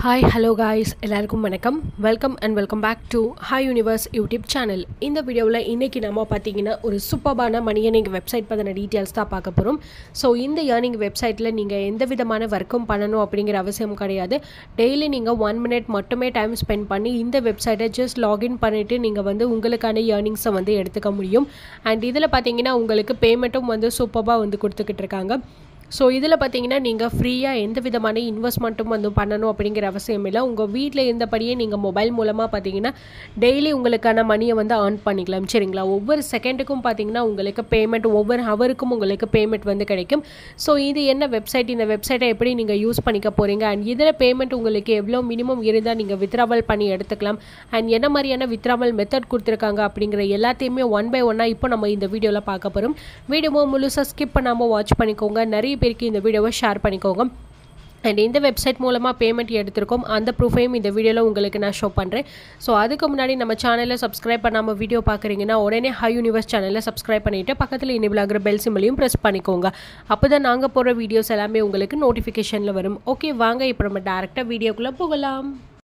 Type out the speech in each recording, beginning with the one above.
hi hello guys எல்லாருக்கும் வணக்கம் welcome and welcome back to hi universe YouTube channel இந்த வீடியோவில் இன்றைக்கி நம்ம பார்த்தீங்கன்னா ஒரு சூப்பர்பான மணி ஏர்னிங் வெப்சைட் பற்றின டீட்டெயில்ஸ் தான் பார்க்க போகிறோம் ஸோ இந்த ஏர்னிங் வெப்சைட்டில் நீங்கள் எந்த விதமான ஒர்க்கும் பண்ணணும் அப்படிங்கிற அவசியம் கிடையாது டெய்லி நீங்கள் ஒன் மினிட் மட்டுமே டைம் ஸ்பெண்ட் பண்ணி இந்த வெப்சைட்டை ஜஸ்ட் லாகின் பண்ணிவிட்டு நீங்கள் வந்து உங்களுக்கான ஏர்னிங்ஸை வந்து எடுத்துக்க முடியும் அண்ட் இதில் பார்த்தீங்கன்னா உங்களுக்கு பேமெண்ட்டும் வந்து சூப்பராக வந்து கொடுத்துக்கிட்டு இருக்காங்க ஸோ இதில் பார்த்தீங்கன்னா நீங்கள் ஃப்ரீயாக எந்த விதமான இன்வெஸ்ட்மெண்ட்டும் வந்து பண்ணணும் அப்படிங்கிற அவசியம் இல்லை உங்கள் வீட்டில் இருந்தபடியே நீங்கள் மொபைல் மூலமாக பார்த்தீங்கன்னா டெய்லி உங்களுக்கான மணியை வந்து ஏர்ன் பண்ணிக்கலாம் சரிங்களா ஒவ்வொரு செகண்டுக்கும் பார்த்தீங்கன்னா உங்களுக்கு பேமெண்ட் ஒவ்வொரு ஹவருக்கும் உங்களுக்கு பேமெண்ட் வந்து கிடைக்கும் ஸோ இது என்ன வெப்சைட் இந்த வெப்சைட்டை எப்படி நீங்கள் யூஸ் பண்ணிக்க போகிறீங்க அண்ட் இதில் பேமெண்ட் உங்களுக்கு எவ்வளோ மினிமம் இருந்தால் நீங்கள் வித்ராவல் பண்ணி எடுத்துக்கலாம் அண்ட் என்ன மாதிரியான வித்ராவல் மெத்தட் கொடுத்துருக்காங்க அப்படிங்கிற எல்லாத்தையுமே ஒன் பை ஒன்னாக இப்போ நம்ம இந்த வீடியோவில் பார்க்க போகிறோம் வீடியோவை முழுசாக ஸ்கிப் பண்ணாமல் வாட்ச் பண்ணிக்கோங்க நிறைய பேருக்கு இந்த வீடியோவை ஷேர் பண்ணிக்கோங்க அண்ட் இந்த வெப்சைட் மூலமாக பேமெண்ட் எடுத்திருக்கோம் அந்த ப்ரூஃபையும் இந்த வீடியோவில் உங்களுக்கு நான் ஷோ பண்ணுறேன் ஸோ அதுக்கு முன்னாடி நம்ம சேனலை சப்ஸ்கிரைப் பண்ணாமல் வீடியோ பார்க்குறீங்கன்னா உடனே ஹை யூனிவர்ஸ் சேனலில் சப்ஸ்கிரைப் பண்ணிவிட்டு பக்கத்தில் இனிபிள் ஆகிற பெல் சிம்பிளையும் ப்ரெஸ் பண்ணிக்கோங்க அப்போ தான் நாங்கள் போடுற வீடியோஸ் எல்லாமே உங்களுக்கு நோட்டிஃபிகேஷனில் வரும் ஓகே வாங்க இப்போ நம்ம டேரெக்டாக வீடியோக்குள்ளே போகலாம்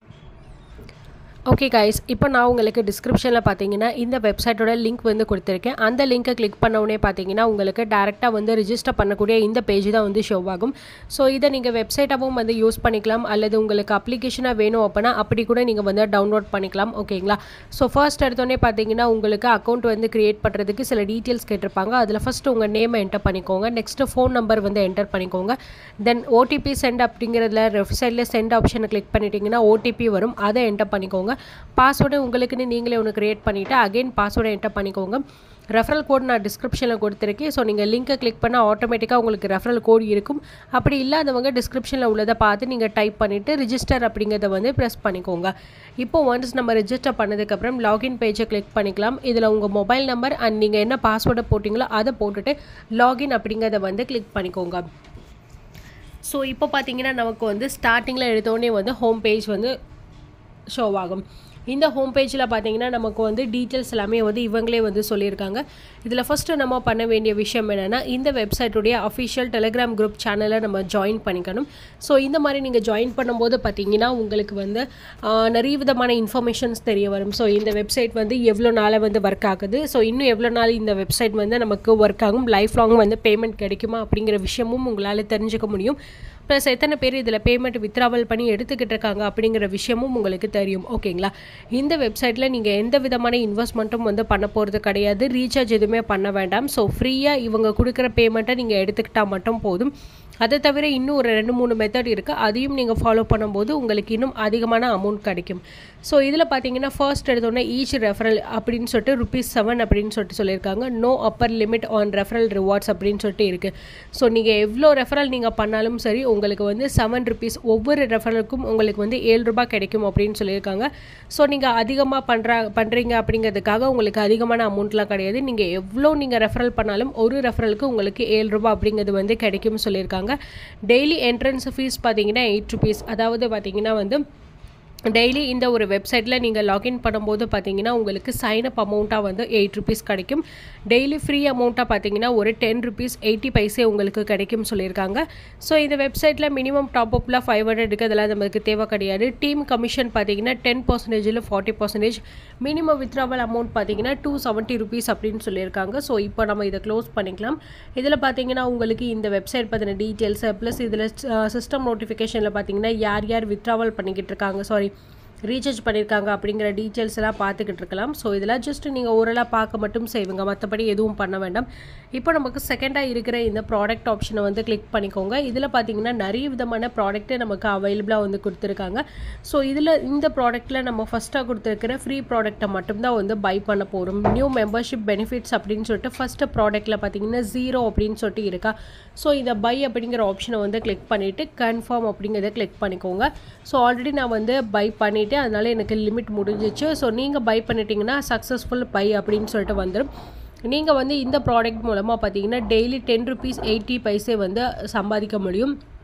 ஓகே கைஸ் இப்போ நான் உங்களுக்கு டிஸ்கிரிப்ஷனில் பார்த்தீங்கன்னா இந்த வெப்சைட்டோட லிங்க் வந்து கொடுத்துருக்கேன் அந்த லிங்க்கை கிளிக் பண்ண உடனே பார்த்தீங்கன்னா உங்களுக்கு டேரெக்டாக வந்து ரிஜிஸ்டர் பண்ணக்கூடிய இந்த பேஜ் தான் வந்து ஷோ ஆகும் ஸோ இதை நீங்கள் வெப்சைட்டாகவும் வந்து யூஸ் பண்ணிக்கலாம் அல்லது உங்களுக்கு அப்ளிகேஷனாக வேணும் அப்படின்னா அப்படி கூட நீங்கள் வந்து டவுன்லோட் பண்ணிக்கலாம் ஓகேங்களா ஸோ ஃபர்ஸ்ட் எடுத்தோடனே பார்த்தீங்கன்னா உங்களுக்கு அக்கௌண்ட் வந்து க்ரியேட் பண்ணுறதுக்கு சில டீட்டெயில்ஸ் கேட்டிருப்பாங்க அதில் ஃபஸ்ட்டு உங்கள் நேமை என்டர் பண்ணிக்கோங்க நெக்ஸ்ட்டு ஃபோன் நம்பர் வந்து என்டர் பண்ணிக்கோங்க தென் ஓடிபி சென்ட் அப்படிங்கிறதுல வெப்சைட்டில் சென்ட் ஆப்ஷனை கிளிக் பண்ணிட்டீங்கன்னா ஓடிபி வரும் அதை என்டர் பண்ணிக்கோங்க பாஸ்வேர்டு உங்களுக்குன்னு நீங்களே ஒன்று க்ரியேட் பண்ணிவிட்டு அகைன் பாஸ்வேர்டை என்டர் பண்ணிக்கோங்க ரெஃபரல் கோட் நான் டிஸ்கிரிப்ஷனில் கொடுத்துருக்கேன் ஸோ நீங்கள் லிங்க்கை கிளிக் பண்ணால் ஆட்டோமேட்டிக்காக உங்களுக்கு ரெஃபரல் கோட் இருக்கும் அப்படி இல்லாதவங்க டிஸ்கிரிப்ஷனில் உள்ளதை பார்த்து நீங்கள் டைப் பண்ணிவிட்டு ரிஜிஸ்டர் அப்படிங்கிறத வந்து ப்ரெஸ் பண்ணிக்கோங்க இப்போ ஒன்ஸ் நம்ம ரிஜிஸ்டர் பண்ணதுக்கப்புறம் லாகின் பேஜை கிளிக் பண்ணிக்கலாம் இதில் உங்கள் மொபைல் நம்பர் அண்ட் நீங்கள் என்ன பாஸ்வேர்டை போட்டிங்களோ அதை போட்டுட்டு லாகின் அப்படிங்கிறத வந்து கிளிக் பண்ணிக்கோங்க ஸோ இப்போ பார்த்தீங்கன்னா நமக்கு வந்து ஸ்டார்டிங்கில் எடுத்தோடனே வந்து ஹோம் பேஜ் வந்து ஷோ ஆகும் இந்த ஹோம் பேஜில் பார்த்தீங்கன்னா நமக்கு வந்து டீட்டெயில்ஸ் எல்லாமே வந்து இவங்களே வந்து சொல்லியிருக்காங்க இதில் ஃபஸ்ட்டு நம்ம பண்ண வேண்டிய விஷயம் என்னென்னா இந்த வெப்சைட்டுடைய அஃபிஷியல் டெலிகிராம் குரூப் சேனலை நம்ம ஜாயின் பண்ணிக்கணும் ஸோ இந்த மாதிரி நீங்கள் ஜாயின் பண்ணும்போது பார்த்தீங்கன்னா உங்களுக்கு வந்து நிறைய விதமான இன்ஃபர்மேஷன்ஸ் தெரிய வரும் ஸோ இந்த வெப்சைட் வந்து எவ்வளோ நாளாக வந்து ஒர்க் ஆகுது ஸோ இன்னும் எவ்வளோ நாள் இந்த வெப்சைட் வந்து நமக்கு ஒர்க் ஆகும் லைஃப் லாங் வந்து பேமெண்ட் கிடைக்குமா அப்படிங்கிற விஷயமும் உங்களால் தெரிஞ்சுக்க முடியும் ப்ளஸ் எத்தனை பேர் இதில் பேமெண்ட் வித்ராவல் பண்ணி எடுத்துக்கிட்டு இருக்காங்க அப்படிங்கிற விஷயமும் உங்களுக்கு தெரியும் ஓகேங்களா இந்த வெப்சைட்டில் நீங்கள் எந்த விதமான இன்வெஸ்ட்மெண்ட்டும் வந்து பண்ண போகிறது கிடையாது ரீசார்ஜ் எதுவுமே பண்ண வேண்டாம் ஸோ ஃப்ரீயாக இவங்க கொடுக்குற பேமெண்ட்டை நீங்கள் எடுத்துக்கிட்டால் மட்டும் போதும் அதை தவிர இன்னும் ஒரு ரெண்டு மூணு மெத்தட் இருக்குது அதையும் நீங்கள் ஃபாலோ பண்ணும்போது உங்களுக்கு இன்னும் அதிகமான அமௌண்ட் கிடைக்கும் ஸோ இதில் பார்த்தீங்கன்னா ஃபர்ஸ்ட் எடுத்தோடனே ஈச் ரெஃபரல் அப்படின்னு சொல்லிட்டு ருபீஸ் செவன் அப்படின்னு சொல்லிட்டு சொல்லியிருக்காங்க no upper limit on referral rewards அப்படின்னு சொல்லிட்டு இருக்குது ஸோ நீங்கள் எவ்வளோ ரெஃபரல் நீங்கள் பண்ணாலும் சரி உங்களுக்கு வந்து செவன் ருபீஸ் ஒவ்வொரு ரெஃபரலுக்கும் உங்களுக்கு வந்து ஏழு ரூபாய் கிடைக்கும் அப்படின்னு சொல்லியிருக்காங்க ஸோ நீங்கள் அதிகமாக பண்ணுறா பண்ணுறீங்க அப்படிங்கிறதுக்காக உங்களுக்கு அதிகமான அமௌண்ட்லாம் கிடையாது நீங்கள் எவ்வளோ நீங்கள் ரெஃபரல் பண்ணாலும் ஒரு ரெஃபரலுக்கு உங்களுக்கு ஏழு ரூபாய் அப்படிங்கிறது வந்து கிடைக்கும்னு சொல்லியிருக்காங்க டெய்லி என்ட்ரன்ஸ் ஃபீஸ் பார்த்தீங்கன்னா எயிட் ருபீஸ் அதாவது பார்த்தீங்கன்னா வந்து டெய்லி இந்த ஒரு வெப்சைட்டில் நீங்கள் லாகின் பண்ணும்போது பார்த்தீங்கன்னா உங்களுக்கு சைன் அப் அமௌண்ட்டாக வந்து எயிட் ருபீஸ் கிடைக்கும் டெய்லி ஃப்ரீ அமௌண்ட்டாக பார்த்தீங்கன்னா ஒரு டென் ருபீஸ் எயிட்டி பைசே உங்களுக்கு கிடைக்கும் சொல்லியிருக்காங்க ஸோ இந்த வெப்சைட்டில் மினிமம் டாப் அப்பில் ஃபைவ் ஹண்ட்ரட் இருக்குது அதெல்லாம் நமக்கு தேவை கிடையாது டீம் கமிஷன் பார்த்தீங்கன்னா டென் பர்சன்டேஜில் forty percentage minimum withdrawal amount பார்த்தீங்கன்னா டூ செவன்ட்டி ருபீஸ் அப்படின்னு சொல்லியிருக்காங்க ஸோ இப்போ நம்ம இதை க்ளோஸ் பண்ணிக்கலாம் இதில் பார்த்தீங்கன்னா உங்களுக்கு இந்த வெப்சைட் பற்றின டீட்டெயில்ஸ் ப்ளஸ் இதில் சிஸ்டம் நோட்டிஃபிகேஷனில் பார்த்தீங்கன்னா யார் யார் வித்ராவல் பண்ணிக்கிட்டு இருக்காங்க சாரி ரீசார்ஜ் பண்ணியிருக்காங்க அப்படிங்கிற டீட்டெயில்ஸ் எல்லாம் பார்த்துக்கிட்டு இருக்கலாம் ஸோ இதெல்லாம் ஜஸ்ட் நீங்கள் ஓரலாக பார்க்க மட்டும் செய்வீங்க மற்றபடி எதுவும் பண்ண வேண்டாம் இப்போ நமக்கு செகண்டாக இருக்கிற இந்த ப்ராடக்ட் ஆப்ஷனை வந்து கிளிக் பண்ணிக்கோங்க இதில் பார்த்தீங்கன்னா நிறைய விதமான ப்ராடக்ட்டு நமக்கு அவைலபிளாக வந்து கொடுத்துருக்காங்க ஸோ இதில் இந்த ப்ராடக்ட்டில் நம்ம ஃபஸ்ட்டாக கொடுத்துருக்கிற ஃப்ரீ ப்ராடக்ட்டை மட்டும்தான் வந்து பை பண்ண போகிறோம் நியூ மெம்பர்ஷிப் பெனிஃபிட்ஸ் அப்படின்னு சொல்லிட்டு ஃபஸ்ட்டு ப்ராடக்ட்டில் பார்த்தீங்கன்னா ஜீரோ அப்படின்னு சொல்லிட்டு இருக்கா ஸோ இந்த பை அப்படிங்கிற ஆப்ஷனை வந்து கிளிக் பண்ணிவிட்டு கன்ஃபார்ம் அப்படிங்கிறத கிளிக் பண்ணிக்கோங்க ஸோ ஆல்ரெடி நான் வந்து பை பண்ணிவிட்டு அதனால் எனக்கு லிமிட் முடிஞ்சிச்சு ஸோ நீங்கள் பை பண்ணிட்டீங்கன்னா சக்ஸஸ்ஃபுல் பை அப்படின்னு சொல்லிட்டு வந்துடும் நீங்கள் வந்து இந்த ப்ராடக்ட் மூலமாக பார்த்தீங்கன்னா daily ten rupees eighty paise வந்து சம்பாதிக்க முடியும்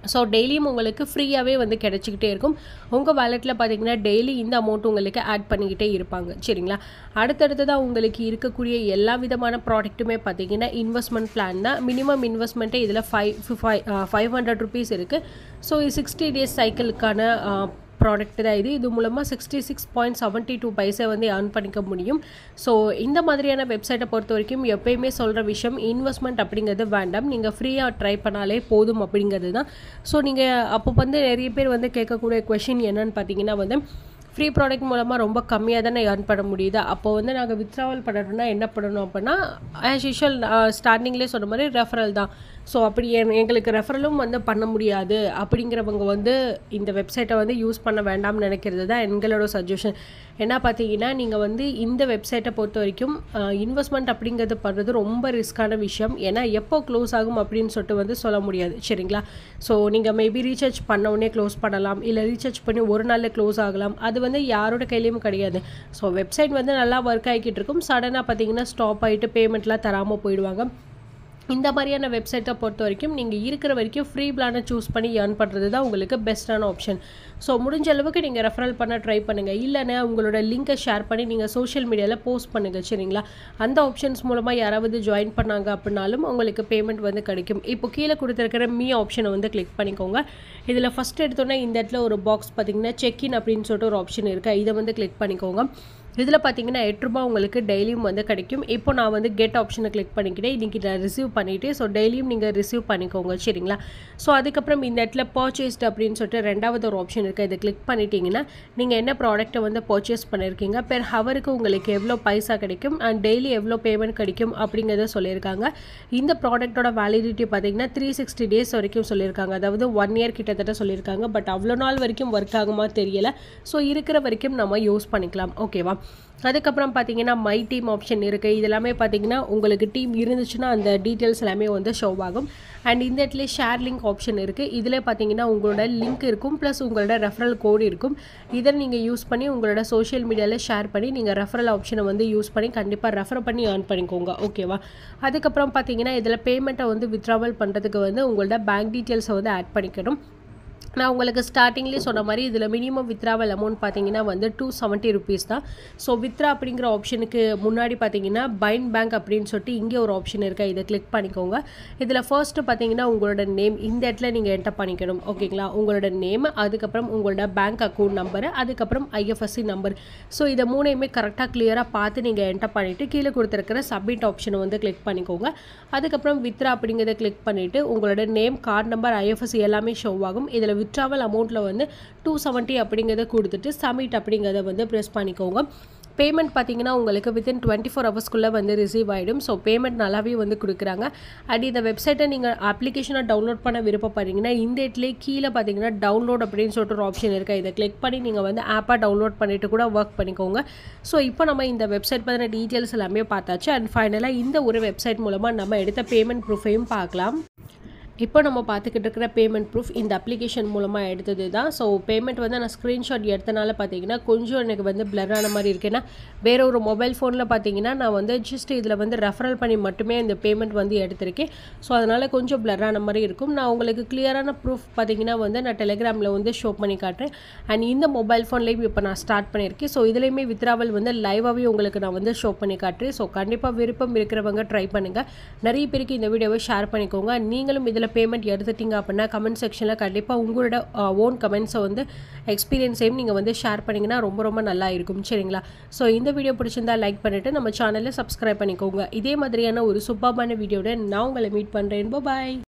ஸோ டெய்லியும் உங்களுக்கு ஃப்ரீயாகவே வந்து கிடச்சிக்கிட்டே இருக்கும் உங்கள் வேலெட்டில் பார்த்தீங்கன்னா டெய்லி இந்த அமௌண்ட் உங்களுக்கு ஆட் பண்ணிக்கிட்டே இருப்பாங்க சரிங்களா அடுத்தடுத்ததாக உங்களுக்கு இருக்கக்கூடிய எல்லா விதமான ப்ராடக்ட்டுமே பார்த்தீங்கன்னா இன்வெஸ்ட்மெண்ட் பிளான் தான் மினிமம் இன்வெஸ்ட்மெண்ட்டே இதில் five five five hundred rupees இருக்குது ஸோ இது சிக்ஸ்டி டேஸ் சைக்கிளுக்கான ப்ராடக்ட் தான் இது இது மூலமாக sixty six point seventy two paisa வந்து ஏர்ன் பண்ணிக்க முடியும் ஸோ இந்த மாதிரியான வெப்சைட்டை பொறுத்த வரைக்கும் எப்பயுமே சொல்கிற விஷயம் இன்வெஸ்ட்மெண்ட் அப்படிங்கிறது வேண்டாம் நீங்கள் ஃப்ரீயாக ட்ரை பண்ணாலே போதும் அப்படிங்கிறது தான் ஸோ நீங்கள் அப்போ வந்து நிறைய பேர் வந்து கேட்கக்கூடிய கொஷின் என்னன்னு பார்த்தீங்கன்னா வந்து ஃப்ரீ ப்ராடக்ட் மூலமாக ரொம்ப கம்மியாக தானே ஏர்ன் பண்ண முடியுது அப்போ வந்து நாங்கள் வித்ட்ராவல் பண்ணணும்னா என்ன பண்ணணும் அப்படின்னா ஆஸ் யூஷுவல் ஸ்டார்டிங்லேயே சொன்ன மாதிரி ரெஃபரல் தான் ஸோ அப்படி எ- எங்களுக்கு ரெஃபரலும் வந்து பண்ண முடியாது அப்படிங்கிறவங்க வந்து இந்த வெப்சைட்டை வந்து யூஸ் பண்ண வேண்டாம்னு நினைக்கிறது தான் எங்களோட சஜஷன் என்ன பார்த்தீங்கன்னா நீங்கள் வந்து இந்த வெப்சைட்டை பொறுத்த வரைக்கும் இன்வெஸ்ட்மெண்ட் அப்படிங்கிறது பண்ணுறது ரொம்ப ரிஸ்க்கான விஷயம் ஏன்னா எப்போ க்ளோஸ் ஆகும் அப்படின்னு சொல்லிட்டு வந்து சொல்ல முடியாது சரிங்களா ஸோ நீங்கள் மேபி ரீசார்ஜ் பண்ண உடனே க்ளோஸ் பண்ணலாம் இல்லை ரீசார்ஜ் பண்ணி ஒரு நாளில் க்ளோஸ் ஆகலாம் அது வந்து யாரோட கையிலையும் கிடையாது ஸோ வெப்சைட் வந்து நல்லா ஒர்க் ஆகிக்கிட்டு இருக்கும் சடனாக பார்த்தீங்கன்னா ஸ்டாப் ஆகிட்டு பேமெண்ட்லாம் தராமல் போயிடுவாங்க இந்த மாதிரியான வெப்சைட்டை பொறுத்த வரைக்கும் நீங்கள் இருக்கிற வரைக்கும் ஃப்ரீ பிளானை சூஸ் பண்ணி ஏர்ன் பண்ணுறது தான் உங்களுக்கு பெஸ்ட்டான ஆப்ஷன் ஸோ முடிஞ்ச அளவுக்கு நீங்கள் ரெஃபரல் பண்ண ட்ரை பண்ணுங்கள் இல்லைன்னா உங்களோட லிங்கை ஷேர் பண்ணி நீங்கள் சோஷியல் மீடியாவில் போஸ்ட் பண்ணுங்கள் சரிங்களா அந்த ஆப்ஷன்ஸ் மூலமாக யாராவது ஜாயின் பண்ணாங்க அப்படின்னாலும் உங்களுக்கு பேமெண்ட் வந்து கிடைக்கும் இப்போ கீழே கொடுத்துருக்கிற மீ ஆப்ஷனை வந்து கிளிக் பண்ணிக்கோங்க இதில் ஃபஸ்ட் எடுத்தோன்னே இந்த இடத்துல ஒரு பாக்ஸ் பார்த்தீங்கன்னா செக்இன் அப்படின்னு சொல்லிட்டு ஒரு ஆப்ஷன் இருக்குது இதை வந்து கிளிக் பண்ணிக்கோங்க இதில் பார்த்தீங்கன்னா எட்டு ரூபாய் உங்களுக்கு டெய்லியும் வந்து கிடைக்கும் இப்போ நான் வந்து கெட் ஆப்ஷனை கிளிக் பண்ணிக்கிட்டேன் இன்றைக்கி நான் ரிசீவ் பண்ணிவிட்டு ஸோ டெய்லியும் நீங்கள் ரிசீவ் பண்ணிக்கோங்க சரிங்களா ஸோ அதுக்கப்புறம் இந்த இடத்துல பர்ச்சேஸ்ட் அப்படின்னு சொல்லிட்டு ரெண்டாவது ஒரு ஆப்ஷன் இருக்குது இதை கிளிக் பண்ணிட்டீங்கன்னா நீங்கள் என்ன ப்ராடக்ட்டை வந்து பர்ச்சேஸ் பண்ணியிருக்கீங்க பெர் ஹவருக்கு உங்களுக்கு எவ்வளோ பைசா கிடைக்கும் அண்ட் டெய்லி எவ்வளோ பேமெண்ட் கிடைக்கும் அப்படிங்கிறத சொல்லியிருக்காங்க இந்த ப்ராடக்ட்டோட வேலிடிட்டி பார்த்தீங்கன்னா த்ரீ சிக்ஸ்டி டேஸ் வரைக்கும் சொல்லியிருக்காங்க அதாவது ஒன் இயர் கிட்டத்தட்ட சொல்லியிருக்காங்க பட் அவ்வளோ நாள் வரைக்கும் ஒர்க் ஆகுமா தெரியல ஸோ இருக்கிற வரைக்கும் நம்ம யூஸ் பண்ணிக்கலாம் ஓகேவா அதுக்கப்புறம் பார்த்தீங்கன்னா மை டீம் ஆப்ஷன் இருக்குது இதெல்லாமே பார்த்தீங்கன்னா உங்களுக்கு டீம் இருந்துச்சுன்னா அந்த டீட்டெயில்ஸ் எல்லாமே வந்து ஷோ ஆகும் அண்ட் இந்த இடத்துல ஷேர் லிங்க் ஆப்ஷன் இருக்குது இதில் பார்த்தீங்கன்னா உங்களோட லிங்க் இருக்கும் ப்ளஸ் உங்களோட ரெஃபரல் கோடு இருக்கும் இதை நீங்கள் யூஸ் பண்ணி உங்களோட சோஷியல் மீடியாவில் ஷேர் பண்ணி நீங்கள் ரெஃபரல் ஆப்ஷனை வந்து யூஸ் பண்ணி கண்டிப்பாக ரெஃபர் பண்ணி ஏர்ன் பண்ணிக்கோங்க ஓகேவா அதுக்கப்புறம் பார்த்தீங்கன்னா இதில் பேமெண்ட்டை வந்து வித்ட்ராவல் பண்ணுறதுக்கு வந்து உங்களோட பேங்க் டீட்டெயில்ஸை வந்து ஆட் பண்ணிக்கணும் நான் உங்களுக்கு ஸ்டார்டிங்லேயே சொன்ன மாதிரி இதில் மினிமம் வித்ராவல் அமௌண்ட் பார்த்தீங்கன்னா வந்து டூ செவன்ட்டி ருபீஸ் தான் ஸோ வித்ரா அப்படிங்கிற ஆப்ஷனுக்கு முன்னாடி பார்த்தீங்கன்னா பைன் பேங்க் அப்படின்னு சொல்லிட்டு இங்கே ஒரு ஆப்ஷன் இருக்கா இதை கிளிக் பண்ணிக்கோங்க இதில் ஃபர்ஸ்ட்டு பார்த்தீங்கன்னா உங்களோட நேம் இந்த இடத்துல நீங்கள் என்டர் பண்ணிக்கணும் ஓகேங்களா உங்களோட நேம் அதுக்கப்புறம் உங்களோட பேங்க் அக்கௌண்ட் நம்பரு அதுக்கப்புறம் ஐஎஃப்எஸ்சி நம்பர் ஸோ இதை மூணையுமே கரெக்டாக கிளியராக பார்த்து நீங்கள் என்டர் பண்ணிவிட்டு கீழே கொடுத்துருக்கிற சப்மிட் ஆப்ஷனை வந்து கிளிக் பண்ணிக்கோங்க அதுக்கப்புறம் வித்ரா அப்படிங்கிறத கிளிக் பண்ணிவிட்டு உங்களோட நேம் கார்டு நம்பர் ஐஎஃப்எஸ்சி எல்லாமே ஷோ ஆகும் இதில் வித்ராவல் அமௌண்ட்டில் வந்து டூ செவன்ட்டி அப்படிங்கிறத கொடுத்துட்டு சப்மிட் அப்படிங்கிறத வந்து ப்ரெஸ் பண்ணிக்கோங்க பேமெண்ட் பார்த்தீங்கன்னா உங்களுக்கு வித்தின் டுவெண்ட்டி ஃபோர் ஹவர்ஸ்க்குள்ளே வந்து ரிசீவ் ஆகிடும் ஸோ பேமெண்ட் நல்லாவே வந்து கொடுக்குறாங்க அண்ட் இந்த வெப்சைட்டை நீங்கள் அப்ளிகேஷனை டவுன்லோட் பண்ண விருப்பப்படுறீங்கன்னா இந்த இடத்துலேயே கீழே பார்த்தீங்கன்னா டவுன்லோட் அப்படின்னு சொல்லிட்டு ஒரு ஆப்ஷன் இருக்குது இதை கிளிக் பண்ணி நீங்கள் வந்து ஆப்பாக டவுன்லோட் பண்ணிட்டு கூட ஒர்க் பண்ணிக்கோங்க ஸோ இப்போ நம்ம இந்த வெப்சைட் பற்றின டீட்டெயில்ஸ் எல்லாமே பார்த்தாச்சு அண்ட் ஃபைனலாக இந்த ஒரு வெப்சைட் மூலமாக நம்ம எடுத்த பேமெண்ட் ப்ரூஃபையும் பார்க்கலாம் இப்போ நம்ம பார்த்துக்கிட்டு இருக்கிற பேமெண்ட் ப்ரூஃப் இந்த அப்ளிகேஷன் மூலமாக எடுத்தது தான் ஸோ பேமெண்ட் வந்து நான் ஸ்க்ரீன்ஷாட் எடுத்தனால பார்த்தீங்கன்னா கொஞ்சம் எனக்கு வந்து blur ஆன மாதிரி இருக்கு ஏன்னா வேற ஒரு மொபைல் ஃபோனில் பார்த்தீங்கன்னா நான் வந்து ஜஸ்ட் இதில் வந்து ரெஃபரல் பண்ணி மட்டுமே இந்த பேமெண்ட் வந்து எடுத்திருக்கேன் ஸோ அதனால் கொஞ்சம் blur ஆன மாதிரி இருக்கும் நான் உங்களுக்கு கிளியரான ப்ரூஃப் பார்த்தீங்கன்னா வந்து நான் டெலிகிராமில் வந்து ஷோ பண்ணி காட்டுறேன் அண்ட் இந்த மொபைல் ஃபோன்லேயும் இப்போ நான் ஸ்டார்ட் பண்ணியிருக்கேன் ஸோ இதுலேயுமே வித்ராவல் வந்து லைவாகவே உங்களுக்கு நான் வந்து ஷோ பண்ணி காட்டுறேன் ஸோ கண்டிப்பாக விருப்பம் இருக்கிறவங்க ட்ரை பண்ணுங்கள் நிறைய பேருக்கு இந்த வீடியோவை ஷேர் பண்ணிக்கோங்க நீங்களும் இதில் பேமெண்ட் எடுத்துட்டீங்க அப்படின்னா கமெண்ட் செக்ஷனில் கண்டிப்பாக உங்களோட ஓன் கமெண்ட்ஸை வந்து எக்ஸ்பீரியன்ஸையும் நீங்கள் வந்து ஷேர் பண்ணிங்கன்னா ரொம்ப ரொம்ப நல்லா இருக்கும் சரிங்களா ஸோ இந்த வீடியோ பிடிச்சிருந்தா லைக் பண்ணிவிட்டு நம்ம சேனலை சப்ஸ்கிரைப் பண்ணிக்கோங்க இதே மாதிரியான ஒரு சூப்பர்பான வீடியோட நான் உங்களை மீட் பண்ணுறேன் பாய்